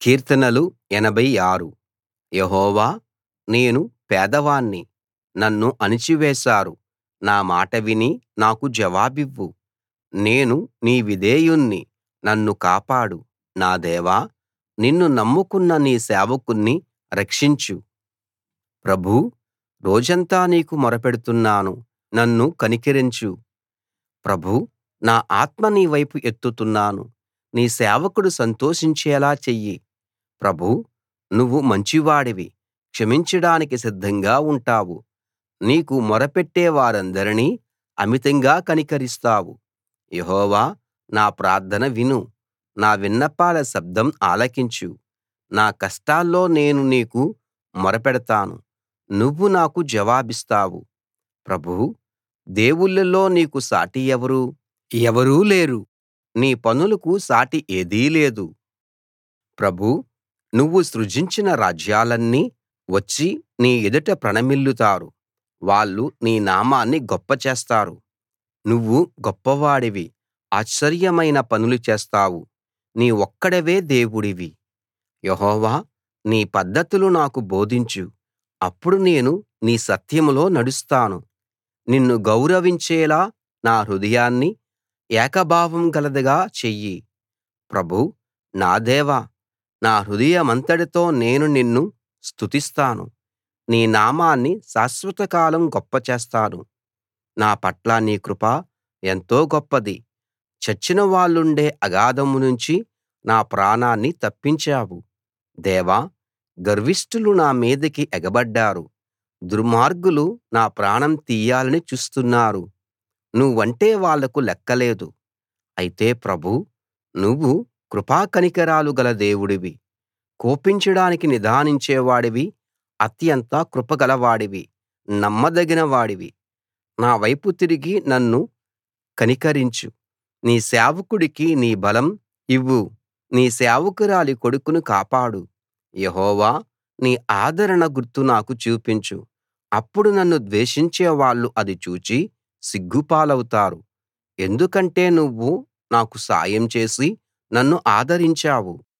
కీర్తనలు 86 యెహోవా నేను పేదవాణ్ణి నన్ను అణిచివేశారు నా మాట విని నాకు జవాబివ్వు నేను నీ విధేయుణ్ణి నన్ను కాపాడు నా దేవా నిన్ను నమ్ముకున్న నీ సేవకుణ్ణి రక్షించు ప్రభూ రోజంతా నీకు మొరపెడుతున్నాను నన్ను కనికరించు ప్రభూ నా ఆత్మ నీ వైపు ఎత్తుతున్నాను నీ సేవకుడు సంతోషించేలా చెయ్యి ప్రభూ నువ్వు మంచివాడివి క్షమించడానికి సిద్ధంగా ఉంటావు నీకు మొరపెట్టే వారందరినీ అమితంగా కనికరిస్తావు యెహోవా నా ప్రార్థన విను నా విన్నపాల శబ్దం ఆలకించు నా కష్టాల్లో నేను నీకు మొరపెడతాను నువ్వు నాకు జవాబిస్తావు ప్రభూ దేవుళ్ళలో నీకు సాటి ఎవరు ఎవరూ లేరు నీ పనులకు సాటి ఏదీ లేదు ప్రభూ నువ్వు సృజించిన రాజ్యాలన్నీ వచ్చి నీ ఎదుట ప్రణమిల్లుతారు వాళ్ళు నీ నామాన్ని గొప్ప చేస్తారు నువ్వు గొప్పవాడివి ఆశ్చర్యమైన పనులు చేస్తావు నీ ఒక్కడివే దేవుడివి యెహోవా నీ పద్ధతులు నాకు బోధించు అప్పుడు నేను నీ సత్యంలో నడుస్తాను నిన్ను గౌరవించేలా నా హృదయాన్ని ఏకభావం గలదిగా చెయ్యి ప్రభూ నా దేవా నా హృదయమంతటితో నేను నిన్ను స్తుతిస్తాను నీ నామాన్ని శాశ్వతకాలం గొప్ప చేస్తాను నా పట్ల నీ కృప ఎంతో గొప్పది చచ్చిన వాళ్ళుండే అగాధం నుంచి నా ప్రాణాన్ని తప్పించావు దేవా గర్విష్ఠులు నా మీదికి ఎగబడ్డారు దుర్మార్గులు నా ప్రాణం తీయాలని చూస్తున్నారు నువ్వంటే వాళ్లకు లెక్కలేదు అయితే ప్రభూ నువ్వు కృపా కనికరాలు గల దేవుడివి కోపించడానికి నిదానించేవాడివి అత్యంత కృప గలవాడివి నమ్మదగిన వాడివి నా వైపు తిరిగి నన్ను కనికరించు నీ సేవకుడికి నీ బలం ఇవ్వు నీ సేవకురాలి కొడుకును కాపాడు యెహోవా నీ ఆదరణ గుర్తు నాకు చూపించు అప్పుడు నన్ను ద్వేషించే వాళ్ళు అది చూచి సిగ్గుపాలవుతారు ఎందుకంటే నువ్వు నాకు సాయం చేసి నన్ను ఆదరించావు